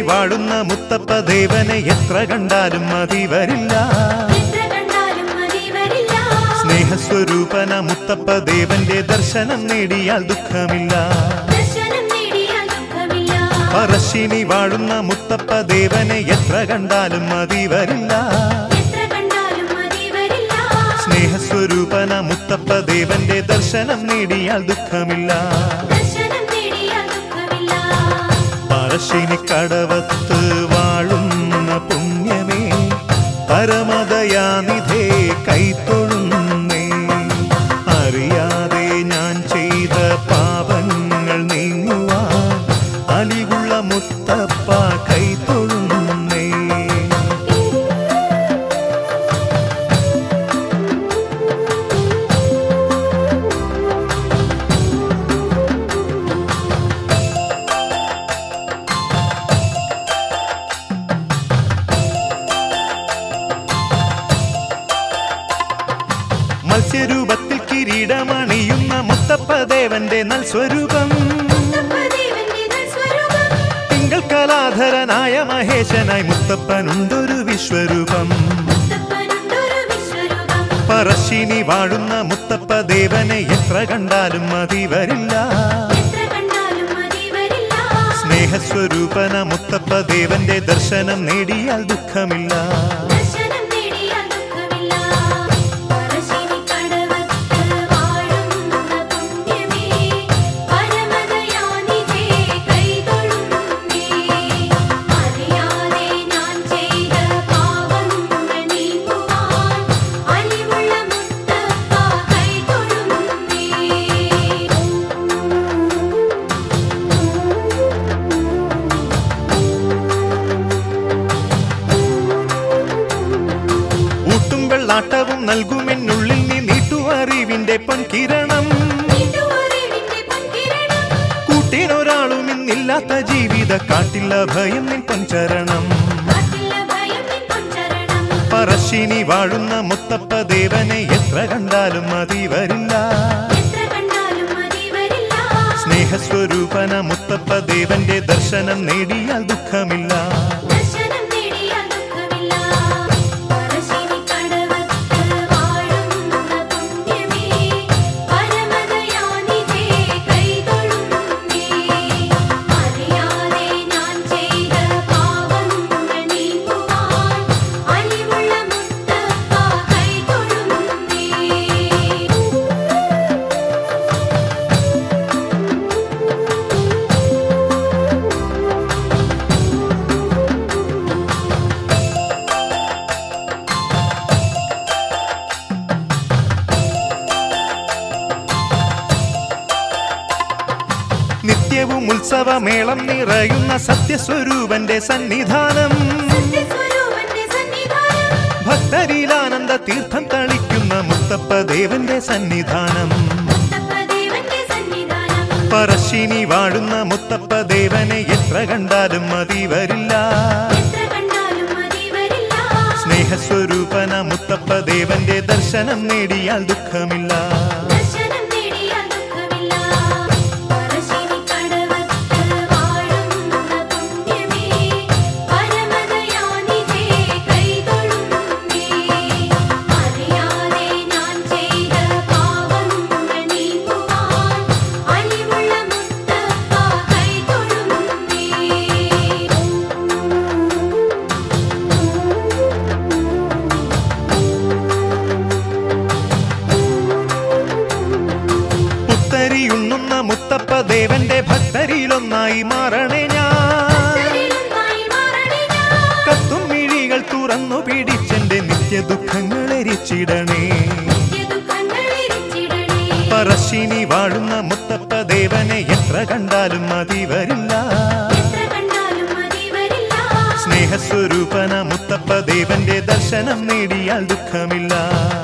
വാഴുന്ന മുത്തപ്പ ദേവനെ എത്ര കണ്ടാലും മതി വരില്ല എത്ര കണ്ടാലും മതി വരില്ല സ്നേഹസ്വരൂപന മുത്തപ്പ ദേവന്റെ ദർശനം നേടിയാൽ ദുഃഖമില്ല ദർശനം നേടിയാൽ ദുഃഖമില്ല പറശ്ശിനി വാഴുന്ന മുത്തപ്പ ദേവനെ എത്ര കണ്ടാലും മതി വരില്ല എത്ര കണ്ടാലും മതി വരില്ല സ്നേഹസ്വരൂപന മുത്തപ്പ ദേവന്റെ ദർശനം നേടിയാൽ ദുഃഖമില്ല ദർശനം നേടിയാൽ ദുഃഖമില്ല പറശ്ശിനി കടവത്ത് വാഴുന്ന പുണ്യമേ പരമദയാനിധേ കൈത്തൊഴുന്നേ അറിയാതെ ഞാൻ ചെയ്ത പാപങ്ങൾ നീങ്ങുവാൻ അലിവുള്ള മുത്തപ്പ കൈത്തൊഴുന്നേ മത്സ്യരൂപത്തിൽ കിരീടമണിയുന്ന മുത്തപ്പ ദേവന്റെ നൽ സ്വരൂപം മുത്തപ്പദേവന്റെ സ്വരൂപം തിങ്കൾ കലാധരനായ മഹേശനായി മുത്തപ്പനുണ്ടൊരു വിശ്വരൂപം മുത്തപ്പനുണ്ടൊരു വിശ്വരൂപം പറശ്ശിനി വാഴുന്ന മുത്തപ്പ ദേവനെ എത്ര കണ്ടാലും മതി വരില്ല എത്ര കണ്ടാലും മതി വരില്ല സ്നേഹസ്വരൂപന മുത്തപ്പ ദേവന്റെ ദർശനം നേടിയാൽ ദുഃഖമില്ല ദർശനം നേടിയാൽ ദുഃഖമില്ല പറശ്ശിനി കടവത്ത് വാഴുന്ന പുണ്യമേ പരമദയാനിധേ കൈതൊഴുന്നേ അറിയാതെ ഞാൻ ചെയ്ത പാപങ്ങൾ നീങ്ങുവാൻ അലിവുള്ള മുത്തപ്പ കൈതൊഴുന്നേ ഊട്ടും വെള്ളാട്ടവും നൽകുമെന്നുള്ളിൽ നീ നീട്ടുവറിവിന്റെ പൊൻകിരണം നീട്ടുവറിവിന്റെ പൊൻകിരണം കൂട്ടിനൊരാളും ഇന്നില്ലാത്ത ജീവിത കാട്ടില്ല ഭയം നിൻ പൊൻചരണം കാട്ടില്ല ഭയം നിൻ പൊൻചരണം പറശ്ശിനി വാഴുന്ന മുത്തപ്പ ദേവനെ എത്ര കണ്ടാലും മതി വരില്ല എത്ര കണ്ടാലും മതി വരില്ല സ്നേഹസ്വരൂപന മുത്തപ്പ ദേവന്റെ ദർശനം നേടിയാൽ ദുഃഖമില്ല ദർശനം നേടിയാൽ ദുഃഖമില്ല പറശ്ശിനി കടവത്ത് വാഴുന്ന പുണ്യമേ പരമദയാനിധേ കൈതൊഴുന്നേ അറിയാതെ ഞാൻ ചെയ്ത പാപങ്ങൾ നീങ്ങുവാൻ അലിവുള്ള മുത്തപ്പ കൈതൊഴുന്നേ നിത്യവും ഉത്സവമേളം നിറയുന്ന സത്യസ്വരൂപന്റെ സന്നിധാനം സത്യസ്വരൂപന്റെ സന്നിധാനം ഭക്തരിൽ ആനന്ദ തീർത്ഥം തളിക്കുന്ന മുത്തപ്പ ദേവന്റെ സന്നിധാനം മുത്തപ്പദേവന്റെ സന്നിധാനം പറശ്ശിനി വാഴുന്ന മുത്തപ്പ ദേവനെ എത്ര കണ്ടാലും മതി വരില്ല എത്ര കണ്ടാലും മതി വരില്ല സ്നേഹസ്വരൂപന മുത്തപ്പ ദേവന്റെ ദർശനം നേടിയാൽ ദുഃഖമില്ല ദർശനം നേടിയാൽ ദുഃഖമില്ല പറശ്ശിനി കടവത്ത് വാഴുന്ന പുണ്യമേ പരമദയാനിധേ കൈതൊഴുന്നേ അറിയാതെ ഞാൻ ചെയ്ത പാപങ്ങൾ നീങ്ങുവാൻ അലിവുള്ള മുത്തപ്പ കൈതൊഴുന്നേ പുത്തരിയുണ്ണുന്ന മുത്തപ്പ ദേവന്റെ ഭക്തരിലൊന്നായി മാറണേ ഞാൻ ദരിദ്രനായി മാറണേ ഞാൻ. കത്തും മിഴികൾ തുറന്നു പിടിച്ചെന്റെ നിത്യ ദുഃഖങ്ങൾ എരിച്ചിടണേ നിത്യദുഃഖങ്ങൾ എരിച്ചിടണേ. പറശ്ശിനി വാഴുന്ന മുത്തപ്പ ദേവനെ എത്ര കണ്ടാലും മതി വരില്ല എത്ര കണ്ടാലും മതി വരില്ല. സ്നേഹസ്വരൂപന മുത്തപ്പ ദേവന്റെ ദർശനം നേടിയാൽ ദുഃഖമില്ല